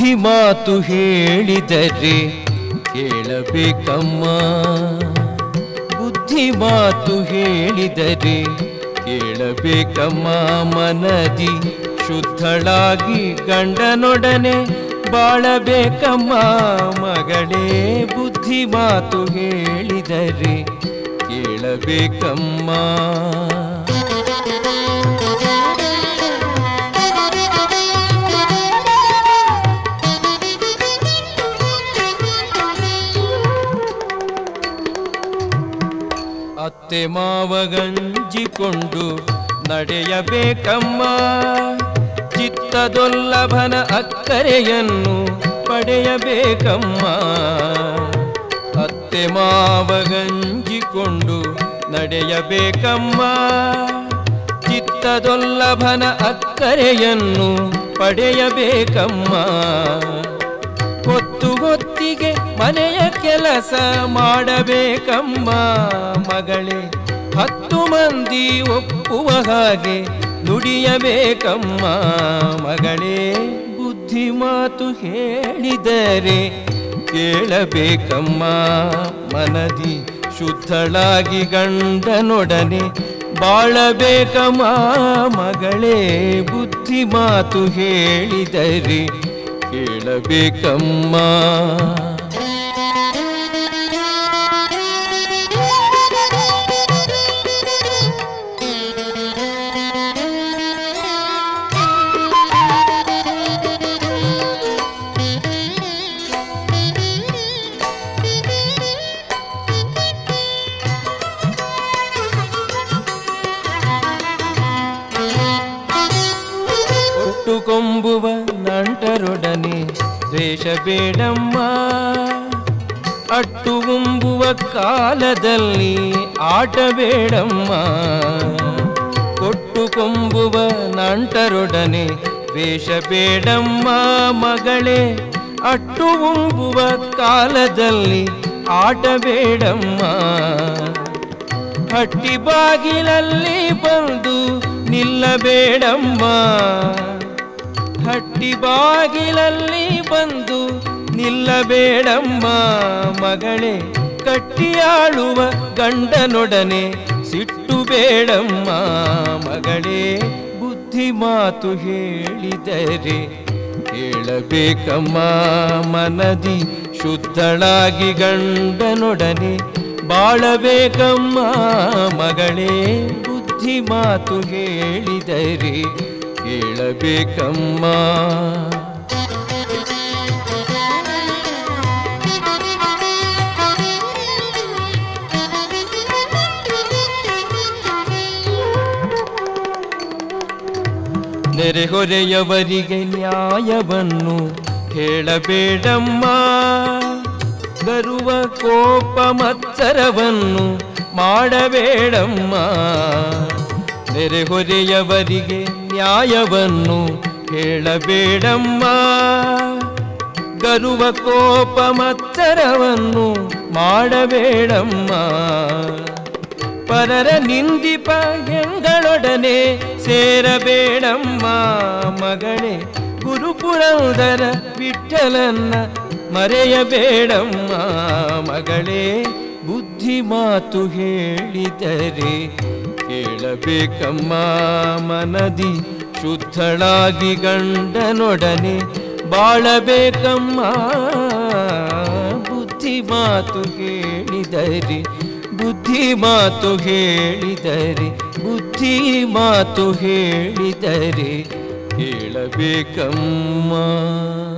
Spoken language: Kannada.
ಬುದ್ಧಿ ಮಾತು ಹೇಳಿದರೆ ಕೇಳಬೇಕಮ್ಮ ಬುದ್ಧಿ ಮಾತು ಹೇಳಿದರೆ ಕೇಳಬೇಕಮ್ಮ ಮನದಿ ಶುದ್ಧಳಾಗಿ ಗಂಡನೊಡನೆ ಬಾಳಬೇಕಮ್ಮ ಮಗಳೇ ಬುದ್ಧಿ ಮಾತು ಹೇಳಿದರೆ ಕೇಳಬೇಕಮ್ಮ ಅತ್ತೆ ಮಾವಗಂಜಿಕೊಂಡು ನಡೆಯಬೇಕಮ್ಮ ಚಿತ್ತದೊಲ್ಲಭನ ಅಕ್ಕರೆಯನ್ನು ಪಡೆಯಬೇಕಮ್ಮ ಅತ್ತೆ ಮಾವಗಂಜಿಕೊಂಡು ನಡೆಯಬೇಕಮ್ಮ ಚಿತ್ತದೊಲ್ಲಭನ ಅಕ್ಕರೆಯನ್ನು ಪಡೆಯಬೇಕಮ್ಮ ಹೊತ್ತು ಹೊತ್ತಿಗೆ ಮನೆಯ ಕೆಲಸ ಮಾಡಬೇಕಮ್ಮ ಮಗಳೇ ಹತ್ತು ಮಂದಿ ಒಪ್ಪುವ ಹಾಗೆ ನುಡಿಯಬೇಕಮ್ಮ ಮಗಳೇ ಬುದ್ಧಿ ಮಾತು ಹೇಳಿದರೆ ಕೇಳಬೇಕಮ್ಮ ಮನದಿ ಶುದ್ಧಳಾಗಿ ಗಂಡನೊಡನೆ ಬಾಳಬೇಕಮ್ಮ ಮಗಳೇ ಬುದ್ಧಿ ಮಾತು ಹೇಳಿದರೆ ಕೇಳಬೇಕಮ್ಮ ಒಟ್ಟು ಕೊಂಬುವ ನಂಟರೊಡನೆ ದ್ವೇಷ ಬೇಡಮ್ಮ ಅಟ್ಟು ಉಂಬುವ ಕಾಲದಲ್ಲಿ ಆಟ ಬೇಡಮ್ಮ ಕೊಟ್ಟು ಕೊಂಬುವ ನಂಟರೊಡನೆ ವೇಷ ಬೇಡಮ್ಮ ಮಗಳೇ ಅಟ್ಟು ಉಂಬುವ ಕಾಲದಲ್ಲಿ ಆಟ ಬೇಡಮ್ಮ ಹಟ್ಟಿ ಬಾಗಿಲಲ್ಲಿ ಬಂದು ನಿಲ್ಲಬೇಡಮ್ಮ ಹಟ್ಟಿ ಬಾಗಿಲಲ್ಲಿ ಬಂದು ನಿಲ್ಲಬೇಡಮ್ಮ ಮಗಳೇ ಕಟ್ಟಿಯಾಳುವ ಗಂಡನೊಡನೆ ಸಿಟ್ಟು ಬೇಡಮ್ಮ ಮಗಳೇ ಬುದ್ಧಿ ಮಾತು ಹೇಳಿದರೆ ಕೇಳಬೇಕಮ್ಮ ಮನದಿ ಶುದ್ಧಳಾಗಿ ಗಂಡನೊಡನೆ ಬಾಳಬೇಕಮ್ಮ ಮಗಳೇ ಬುದ್ಧಿ ಮಾತು ಹೇಳಿದರೆ ಕೇಳಬೇಕಮ್ಮ ನೆರೆಹೊರೆಯವರಿಗೆ ನ್ಯಾಯವನ್ನು ಹೇಳಬೇಡಮ್ಮ ಬರುವ ಕೋಪ ಮತ್ಸರವನ್ನು ಮಾಡಬೇಡಮ್ಮ ನೆರೆಹೊರೆಯವರಿಗೆ ನ್ಯಾಯವನ್ನು ಹೇಳಬೇಡಮ್ಮ ಗರುವ ಕೋಪ ಮತ್ಸರವನ್ನು ಮಾಡಬೇಡಮ್ಮ ಪರರ ನಿಂದಿಪ ಹೆಂಗಳೊಡನೆ ಸೇರಬೇಡಮ್ಮ ಮಗಳೇ ಗುರುಪುರಂದರ ವಿಠಲನ್ನ ಮರೆಯಬೇಡಮ್ಮ ಮಗಳೇ ಬುದ್ಧಿ ಮಾತು ಹೇಳಿದರೆ ಕೇಳಬೇಕಮ್ಮ ಮನದಿ ಶುದ್ಧಳಾಗಿ ಗಂಡನೊಡನೆ ಬಾಳಬೇಕಮ್ಮ ಬುದ್ಧಿ ಮಾತು ಹೇಳಿದರೆ ಬುದ್ಧಿ ಮಾತು ಹೇಳಿದರೆ ಬುದ್ಧಿ ಮಾತು ಹೇಳಿದರೆ ಕೇಳಬೇಕಮ್ಮ